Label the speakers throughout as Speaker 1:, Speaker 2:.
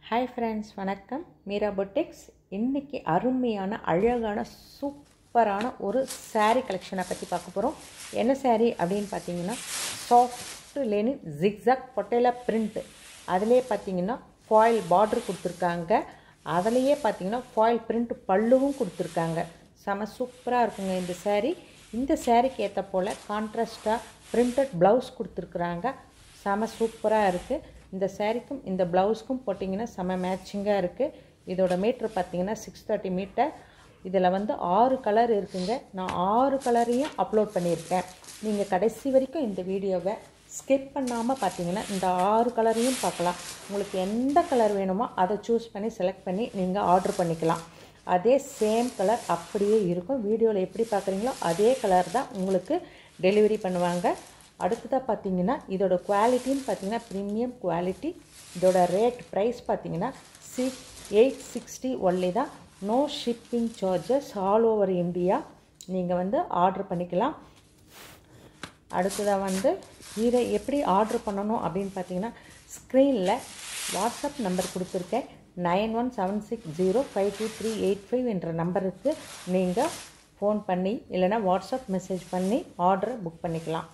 Speaker 1: hi friends வணக்கம் Meera boutiques இன்றைக்கி அருமையான அழகான சூப்பரான ஒரு saree கலெக்ஷனை பற்றி பார்க்க போகிறோம் என்ன saree அப்படின்னு பார்த்தீங்கன்னா சாஃப்ட் லேனி ஜிக்ஸாக் பொட்டேலா பிரிண்ட்டு அதிலே பார்த்தீங்கன்னா ஃபாயில் பார்டர் கொடுத்துருக்காங்க அதுலேயே பார்த்தீங்கன்னா ஃபாயில் பிரிண்ட் பல்லுவும் கொடுத்துருக்காங்க செம சூப்பராக இருக்குங்க இந்த saree இந்த சாரீக்கு ஏற்ற போல் கான்ட்ராஸ்ட்டாக பிரிண்டட் ப்ளவுஸ் கொடுத்துருக்குறாங்க செம சூப்பராக இருக்குது இந்த சாரீக்கும் இந்த ப்ளவுஸ்க்கும் போட்டிங்கன்னா செம மேட்சிங்காக இருக்குது இதோட மீட்ரு பார்த்தீங்கன்னா சிக்ஸ் தேர்ட்டி மீட்டர் இதில் வந்து ஆறு கலர் இருக்குங்க நான் ஆறு கலரையும் அப்லோட் பண்ணியிருக்கேன் நீங்கள் கடைசி வரைக்கும் இந்த வீடியோவை ஸ்கிப் பண்ணாமல் பார்த்தீங்கன்னா இந்த ஆறு கலரையும் பார்க்கலாம் உங்களுக்கு எந்த கலர் வேணுமோ அதை சூஸ் பண்ணி செலக்ட் பண்ணி நீங்கள் ஆர்டர் பண்ணிக்கலாம் அதே சேம் கலர் அப்படியே இருக்கும் வீடியோவில் எப்படி பார்க்குறீங்களோ அதே கலர் தான் உங்களுக்கு டெலிவரி பண்ணுவாங்க அடுத்ததாக பார்த்தீங்கன்னா இதோட குவாலிட்டின்னு பார்த்தீங்கன்னா ப்ரீமியம் குவாலிட்டி இதோட ரேட் ப்ரைஸ் பார்த்தீங்கன்னா சிக்ஸ் எயிட் சிக்ஸ்டி ஒன்லி தான் no shipping charges all over India நீங்கள் வந்து ஆர்டர் பண்ணிக்கலாம் அடுத்ததாக வந்து இதை எப்படி ஆர்டர் பண்ணணும் அப்படின்னு பார்த்தீங்கன்னா ஸ்க்ரீனில் வாட்ஸ்அப் நம்பர் கொடுத்துருக்கேன் nine one seven six zero five two three eight five என்ற நம்பருக்கு நீங்கள் ஃபோன் பண்ணி இல்லைனா வாட்ஸ்அப் மெசேஜ் பண்ணி ஆர்டரை புக் பண்ணிக்கலாம்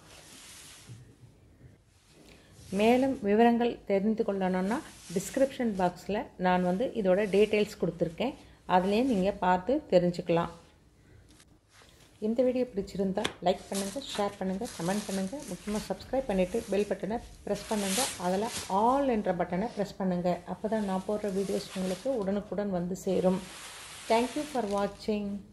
Speaker 1: மேலும் விவரங்கள் தெரிந்து கொள்ளணும்னா டிஸ்கிரிப்ஷன் பாக்ஸில் நான் வந்து இதோட டீட்டெயில்ஸ் கொடுத்துருக்கேன் அதுலேயே நீங்கள் பார்த்து தெரிஞ்சுக்கலாம் இந்த வீடியோ பிடிச்சிருந்தா லைக் பண்ணுங்கள் ஷேர் பண்ணுங்கள் கமெண்ட் பண்ணுங்கள் முக்கியமாக சப்ஸ்கிரைப் பண்ணிவிட்டு பெல் பட்டனை ப்ரெஸ் பண்ணுங்கள் அதில் ஆல் என்ற பட்டனை ப்ரெஸ் பண்ணுங்கள் அப்போ தான் நான் போடுற வீடியோஸ் உங்களுக்கு உடனுக்குடன் வந்து சேரும் தேங்க்யூ ஃபார் வாட்சிங்